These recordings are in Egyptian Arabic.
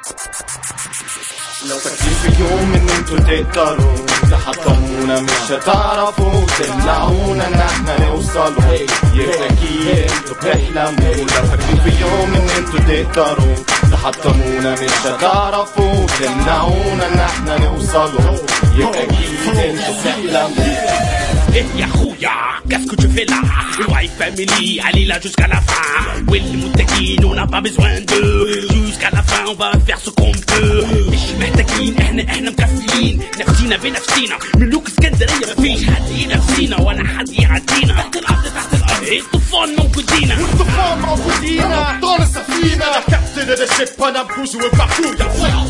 لو فاكرين في يوم ان انتوا تقدروا تحطمونا مش هتعرفوا تمنعونا ان احنا نوصلوا يبقى اكيد انتوا بتحلموا لو فاكرين في يوم ان انتوا تقدروا تحطمونا مش هتعرفوا تمنعونا ان احنا نوصلوا يبقى اكيد انتوا بتحلموا Eh ya خويا qu'est-ce que tu fais là Wife family, allez là jusqu'à la fin والمتقين on n'a pas besoin d'eux Jusqu'à la fin on va faire ce qu'on peut مش محتاجين احنا احنا مكفلين نفسينا بنفسينا ملوك اسكندرية مفيش حد ينافسينا ولا حد يعدينا تحت الارض تحت الارض الطوفان موجودين الطوفان موجودينا ابطال السفينة كابتن الشيب انا بوزو بحكويا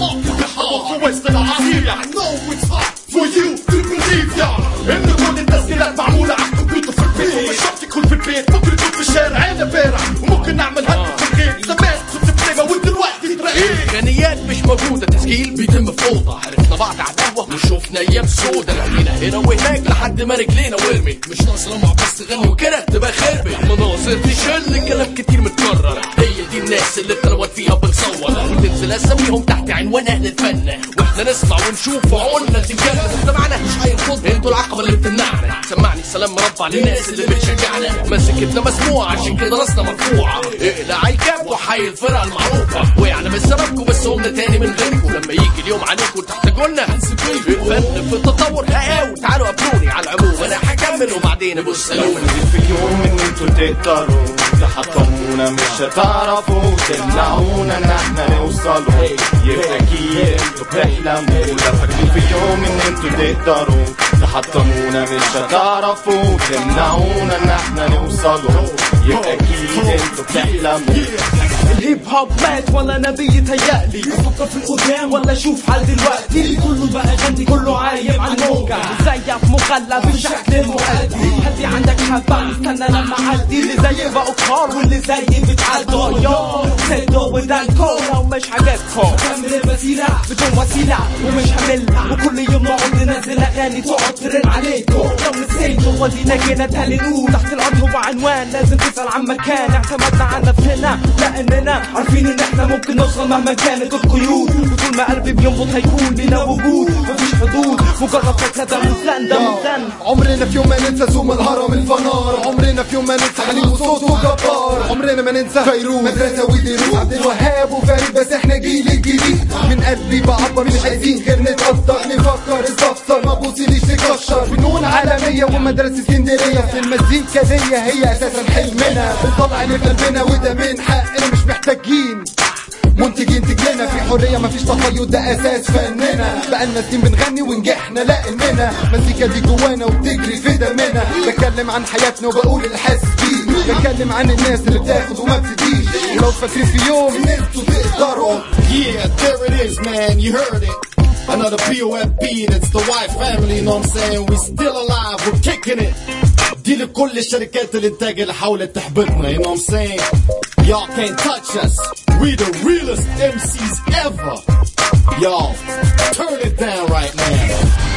في وسط العصير I know it's hard for you to believe يا ان كل التسجيلات معمولة على الكمبيوتر في البيت ومش شرط يكون في البيت ممكن يكون في الشارع هنا بارع وممكن نعمل هدف في الغيط زمان كنت بلاقة ودلوقتي ترقيت امكانيات مش موجوده تسجيل بيتم في اوضه عرفنا بعض على القهوه وشوفنا ايام سودا لقينا هنا وهناك لحد ما رجلينا ورمت مش ناقص لمع بس تغني وكده تبقى خربت مناظر تشل كلام كتير متكرر هي دي الناس اللي الثروات فيها بتصور وتنزل اساميهم تحت عنوان اهل الفن واحنا نسمع ونشوف وعقولنا تتجنن مجتمعنا مش هيرفض انتوا العقبه اللي بتمنعنا سمعني سلام مربع للناس اللي بتشجعنا مسكتنا مسموعه عشان كده راسنا مرفوعه اقلع الكاب وحي الفرقه المعروفه وقعنا بسببكم بس قمنا تاني من غيركم لما يجي اليوم عليكم تحتاجوا لنا الفن في التطور هقاوي تعالوا قابلوني على العموم انا هكمل وبعدين بص لو فاكرين في يوم ان انتوا تقدروا تحطمونا مش هتعرفوا تمنعونا ان احنا نوصلوا يبقى اكيد انتوا بتحلموا لو فاكرين في يوم ان انتوا تقدروا تحطمونا مش هتعرفوا تمنعونا ان احنا نوصلوا يبقى اكيد انتوا بتحلموا الهيب هوب مات ولا نبي يتهيألي افكر في القدام ولا اشوف حال دلوقتي كله بقى غني كله عايم على الموجة مزيف مغلى بالشكل المؤدي هدي عندك حبة استنى لما اعدي اللي زي بقوا كار واللي زي بتعدوا يو سدوا ودانكو لو مش عاجبكم كمل الوسيلة بدون وسيلة ومش همل وكل يوم نقعد ننزل اغاني تقعد ترن عليكم لو نسيت ودينا جينا تاني نقول تحت الارض هو عنوان لازم تسأل عن مكان اعتمدنا على نفسنا لاننا عارفين ان احنا ممكن نوصل مهما كانت القيود وطول ما قلبي بينبض هيكون لنا وجود مفيش حدود مجرد فكرة ده مزن ده مزن عمرنا في يوم ما ننسى سوم الهرم الفنار عمرنا في يوم ما ننسى حليم وصوته جبار عمرنا ما ننسى فيروز مدرسة ودروس عبد الوهاب وفريد بس احنا جيل الجديد من قلبي بعبر مش عايزين غير نتقدر نفكر استفسر ما بوصيليش تكشر فنون عالمية ومدرسة اسكندرية في المزيكا دي هي اساسا حلمنا بنطلع اللي في قلبنا وده من حقنا مش محتاجين منتجين تجلنا في حرية مفيش تقيد ده أساس فننا بقالنا سنين بنغني ونجحنا لا إننا مزيكا دي جوانا وبتجري في دمنا بتكلم عن حياتنا وبقول اللي حاسس بيه بتكلم عن الناس اللي بتاخد وما بتديش ولو فاكرين في يوم إن انتوا تقدروا Yeah, there it is, man. You heard it. Another POFP, that's the white family, you know what I'm saying? We still alive, we're kicking it. دي لكل الشركات الانتاج اللي حاولت تحبطنا, you know what I'm saying? Y'all can't touch us. We the realest MCs ever. Y'all, turn it down right now.